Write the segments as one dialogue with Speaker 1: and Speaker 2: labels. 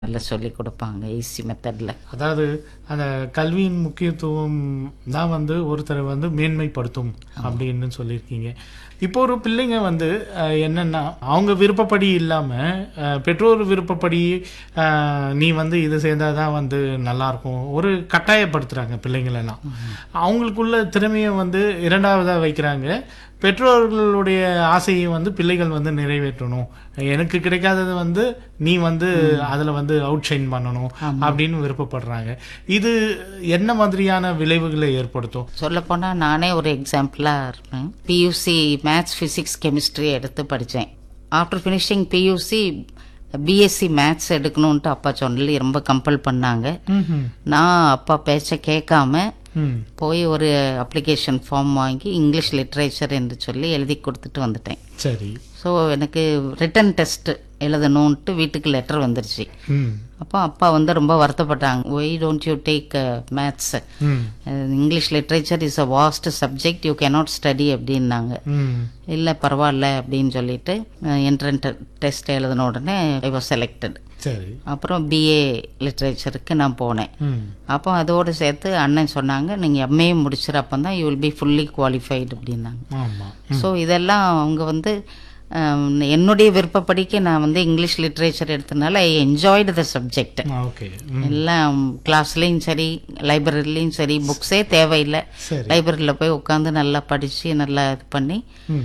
Speaker 1: நல்லா சொல்லி கொடுப்பாங்க ஈஸி மெத்தடில்
Speaker 2: அதாவது அந்த கல்வியின் முக்கியத்துவம் தான் வந்து ஒருத்தரை வந்து மேன்மைப்படுத்தும் அப்படின்னு சொல்லியிருக்கீங்க இப்போ ஒரு பிள்ளைங்க வந்து அஹ், என்னன்னா அவங்க விருப்பப்படி இல்லாம அஹ், பெற்றோர் விருப்பப்படி அஹ், நீ வந்து இது சேர்ந்தாதான் வந்து நல்லா இருக்கும் ஒரு கட்டாயப்படுத்துறாங்க பிள்ளைங்களெல்லாம் அவங்களுக்குள்ள திறமையை வந்து இரண்டாவதா வைக்கிறாங்க பெற்றோர்களுடைய ஆசையை வந்து பிள்ளைகள் வந்து நிறைவேற்றணும் எனக்கு கிடைக்காதது வந்து நீ வந்து அதுல வந்து அவுட் ஷைன் பண்ணணும் அப்படின்னு விருப்பப்படுறாங்க இது என்ன மாதிரியான விளைவுகளை ஏற்படுத்தும்
Speaker 1: சொல்லப்போனால் நானே ஒரு எக்ஸாம்பிளாக இருப்பேன் பியூசி மேத்ஸ் ஃபிசிக்ஸ் கெமிஸ்ட்ரி எடுத்து படித்தேன் after finishing PUC BSc maths எடுக்கணுன்ட்டு அப்பா சொல்லி ரொம்ப கம்பல் பண்ணாங்க நான் அப்பா பேச்சை கேட்காம
Speaker 2: ம்
Speaker 1: போய் ஒரு அப்ளிகேஷன் ஃபார்ம் வாங்கி இங்கிலீஷ் லிட்ரேச்சர் என்று சொல்லி எழுதி கொடுத்துட்டு வந்துட்டேன்
Speaker 2: சரி
Speaker 1: ஸோ எனக்கு ரிட்டன் டெஸ்ட் எழுதணுன்ட்டு வீட்டுக்கு லெட்டர் வந்துருச்சு
Speaker 2: ம்
Speaker 1: அப்போ அப்பா வந்து ரொம்ப வருத்தப்பட்டாங்க why don't you take maths
Speaker 2: ம்
Speaker 1: English literature is a waste subject you cannot study அப்படின்னாங்க
Speaker 2: ம்
Speaker 1: இல்லை பரவாயில்ல அப்படின்னு சொல்லிட்டு என்ட்ரன் டெஸ்ட் எழுதின உடனே ஐ வாஸ் செலக்டட்
Speaker 2: சரி
Speaker 1: அப்புறம் பிஏ லிட்ரேச்சருக்கு நான் போனேன்
Speaker 2: ம்
Speaker 1: அப்போ அதோடு சேர்த்து அண்ணன் சொன்னாங்க நீங்கள் எம்ஏ முடிச்சிட அப்போ தான் you will be fully qualified அப்படின்னாங்க
Speaker 2: ஆமா
Speaker 1: ஸோ இதெல்லாம் அவங்க வந்து ஹம், என்னுடைய விருப்பப்படிக்கு நான் வந்து இங்கிலீஷ் லிட்ரேச்சர் எடுத்தனால I enjoyed the subject
Speaker 2: okay
Speaker 1: எல்லாம் கிளாஸ்லேயும் சரி லைப்ரரிலையும் சரி புக்ஸே தேவையில்லை
Speaker 2: சரி
Speaker 1: லைப்ரரியில் போய் உட்காந்து நல்லா படித்து நல்லா இது பண்ணி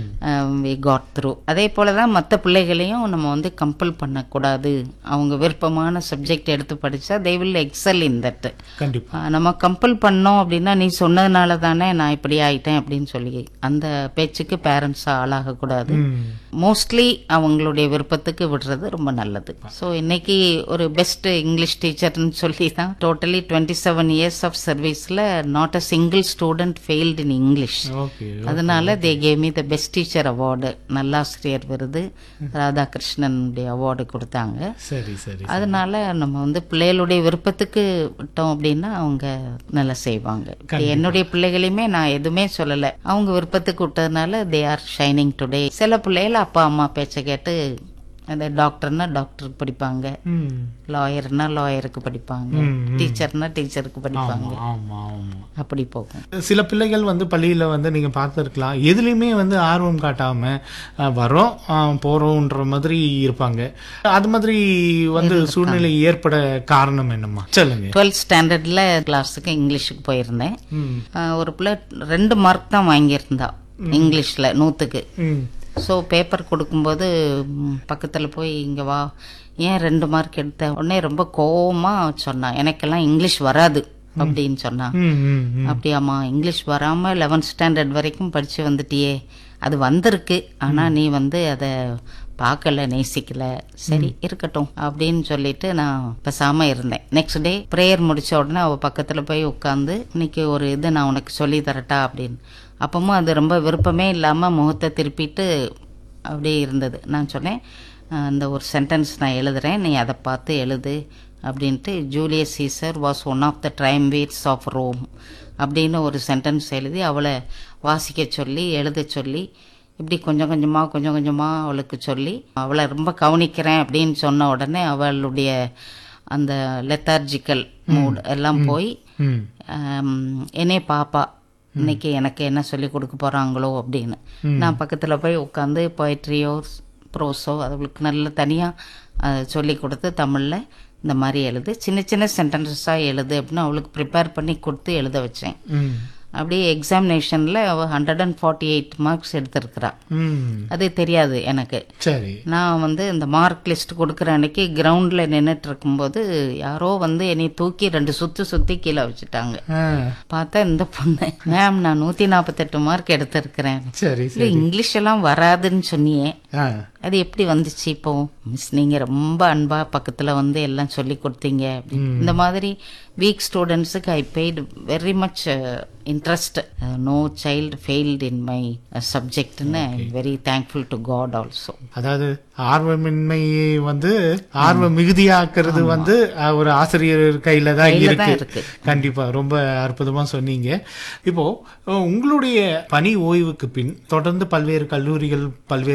Speaker 2: ம்
Speaker 1: வி காட் த்ரூ அதே போல தான் மற்ற பிள்ளைகளையும் நம்ம வந்து கம்பல் பண்ணக்கூடாது அவங்க விருப்பமான சப்ஜெக்ட் எடுத்து படித்தா they will excel in that
Speaker 2: கண்டிப்பா
Speaker 1: நம்ம கம்பல் பண்ணோம் அப்படின்னா நீ சொன்னதுனால தானே நான் இப்படி ஆயிட்டேன் அப்படின்னு சொல்லி அந்த பேச்சுக்கு பேரண்ட்ஸ் ஆளாகக்கூடாது
Speaker 2: ம்
Speaker 1: மோஸ்ட்லி அவங்களுடைய விருப்பத்துக்கு விடுறது ரொம்ப நல்லது ஸோ இன்னைக்கு ஒரு பெஸ்ட் இங்கிலீஷ் டீச்சர்னு சொல்லி தான் totally twenty seven years of சர்வீஸில் not a single student failed in English
Speaker 2: okay
Speaker 1: அதனால they came me the best teacher award நல்லாசிரியர் விருது ராதாகிருஷ்ணனுடைய அவார்டு கொடுத்தாங்க
Speaker 2: சரி சரி
Speaker 1: அதனால நம்ம வந்து பிள்ளைகளுடைய விருப்பத்துக்கு விட்டோம் அப்படின்னா அவங்க நல்லா செய்வாங்க என்னுடைய பிள்ளைகளையுமே நான் எதுவுமே சொல்லலை அவங்க விருப்பத்துக்கு விட்டதுனால தே ஆர் ஷைனிங் டுடே சில பிள்ளைகள் அப்பா அம்மா பேச்சை கேட்டு அந்த டாக்டர்னா டாக்டருக்கு படிப்பாங்க
Speaker 2: ம்
Speaker 1: லாயர்னா லாயருக்கு படிப்பாங்க
Speaker 2: ம், ம்.
Speaker 1: டீச்சர்னா டீச்சருக்கு படிப்பாங்க
Speaker 2: ஆமா ஆமா
Speaker 1: அப்படி போகும்
Speaker 2: சில பிள்ளைகள் வந்து பள்ளியில் வந்து நீங்கள் பார்த்துருக்கலாம் எதுலேயுமே வந்து ஆர்வம் காட்டாம அஹ், வரோம் அஹ், போறோம்ன்ற மாதிரி இருப்பாங்க அது மாதிரி வந்து சூழ்நிலை ஏற்பட காரணம் என்னம்மா சொல்லுங்க
Speaker 1: டுவெல்த் ஸ்டாண்டர்டில் கிளாஸுக்கு இங்கிலீஷுக்கு போயிருந்தேன்
Speaker 2: ம்
Speaker 1: ஆஹ் ஒரு பிள்ளை ரெண்டு மார்க் தான் வாங்கியிருந்தா இங்கிலீஷில் நூற்றுக்கு
Speaker 2: ம்
Speaker 1: ஸோ பேப்பர் கொடுக்கும்போது பக்கத்தில் போய் இங்கே வா ஏன் ரெண்டு மார்க் எடுத்த உடனே ரொம்ப கோவமாக சொன்னான் எனக்கெல்லாம் இங்கிலீஷ் வராது அப்படின்னு சொன்னான்
Speaker 2: ம் ம் ம்.
Speaker 1: அப்படியாம்மா இங்கிலீஷ் வராமல் லெவன்த் ஸ்டாண்டர்ட் வரைக்கும் படித்து வந்துட்டியே அது வந்திருக்கு ஆனால் நீ வந்து அதை பார்க்கல நேசிக்கல சரி இருக்கட்டும் அப்படின்னு சொல்லிட்டு நான் பேசாமல் இருந்தேன் நெக்ஸ்ட் டே ப்ரேயர் முடிச்ச உடனே அவள் பக்கத்தில் போய் உட்காந்து இன்னைக்கு ஒரு இது நான் உனக்கு சொல்லி தரட்டா அப்படின்னு அப்பவும் அது ரொம்ப விருப்பமே இல்லாமல் முகத்தை திருப்பிட்டு அப்படியே இருந்தது நான் சொன்னேன் "அஹ், இந்த ஒரு சென்டென்ஸ் நான் எழுதுறேன் நீ அதை பார்த்து எழுது அப்படின்ட்டு Julius Caesar was one of the triumvirs of Rome அப்படின்னு ஒரு சென்டென்ஸ் எழுதி அவளை வாசிக்க சொல்லி எழுத சொல்லி இப்படி கொஞ்சம் கொஞ்சமாக கொஞ்சம் கொஞ்சமாக அவளுக்கு சொல்லி அவளை ரொம்ப கவனிக்கிறேன் அப்படின்னு சொன்ன உடனே அவளுடைய அந்த லெத்தார்ஜிக்கல் மூட் எல்லாம் போய்
Speaker 2: ம்
Speaker 1: ஆம், என்னே பாப்பா இன்னைக்கு எனக்கு என்ன சொல்லி கொடுக்க போறாங்களோ அப்படின்னு நான் பக்கத்துல போய் உட்காந்து பொயட்ரியோ ப்ரோஸோ அவளுக்கு நல்ல தனியா அஹ், சொல்லி கொடுத்து தமிழ்ல இந்த மாதிரி எழுது சின்ன சின்ன சென்டென்சஸாக எழுது அப்படின்னு அவளுக்கு ப்ரிப்பேர் பண்ணி கொடுத்து எழுத வச்சேன்
Speaker 2: ம்
Speaker 1: அப்படியே எக்ஸாமினேஷனில் அவள் hundred and forty eight marks எடுத்திருக்கிறா
Speaker 2: ம்
Speaker 1: அது தெரியாது எனக்கு
Speaker 2: சரி
Speaker 1: நான் வந்து இந்த மார்க் லிஸ்ட் கொடுக்குற அன்னைக்கு கிரவுண்டில் நின்றுட்டு இருக்கும்போது யாரோ வந்து என்னை தூக்கி ரெண்டு சுற்றி சுற்றி கீழே வச்சுட்டாங்க
Speaker 2: ஆ
Speaker 1: பார்த்தா இந்த பொண்ணு மேம் நான் நூற்றி நாற்பத்தெட்டு மார்க் எடுத்திருக்கிறேன்
Speaker 2: சரி
Speaker 1: இல்லை
Speaker 2: சரி
Speaker 1: இங்கிலீஷ் எல்லாம் வராதுன்னு சொன்னியே
Speaker 2: ஆ
Speaker 1: அது எப்படி வந்துச்சு இப்போ மிஸ் நீங்கள் ரொம்ப அன்பா பக்கத்தில் வந்து எல்லாம் சொல்லி கொடுத்தீங்க அப்படின்னு. இந்த மாதிரி வீக் ஸ்டூடெண்ட்ஸுக்கு I paid very much interest no child failed in my சப்ஜெக்ட்னு I very thankful to God also
Speaker 2: அதாவது ஆர்வமின்மையை வந்து ஆர்வ மிகுதியாக்குறது வந்து அஹ், ஒரு ஆசிரியர் கையில தான்
Speaker 1: கையில தான்
Speaker 2: இருக்கு
Speaker 1: இருக்கு.
Speaker 2: கண்டிப்பா ரொம்ப அற்புதமா சொன்னீங்க இப்போ அஹ், உங்களுடைய பணி ஓய்வுக்கு பின் தொடர்ந்து பல்வேறு கல்லூரிகள் பல்வேறு பள்ளிகள்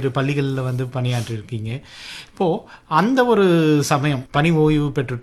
Speaker 2: பள்ளிகளில் வந்து பணியாற்றிருக்கீங்க இப்போ அந்த ஒரு சமயம் பணி ஓய்வு பெற்றுட்டு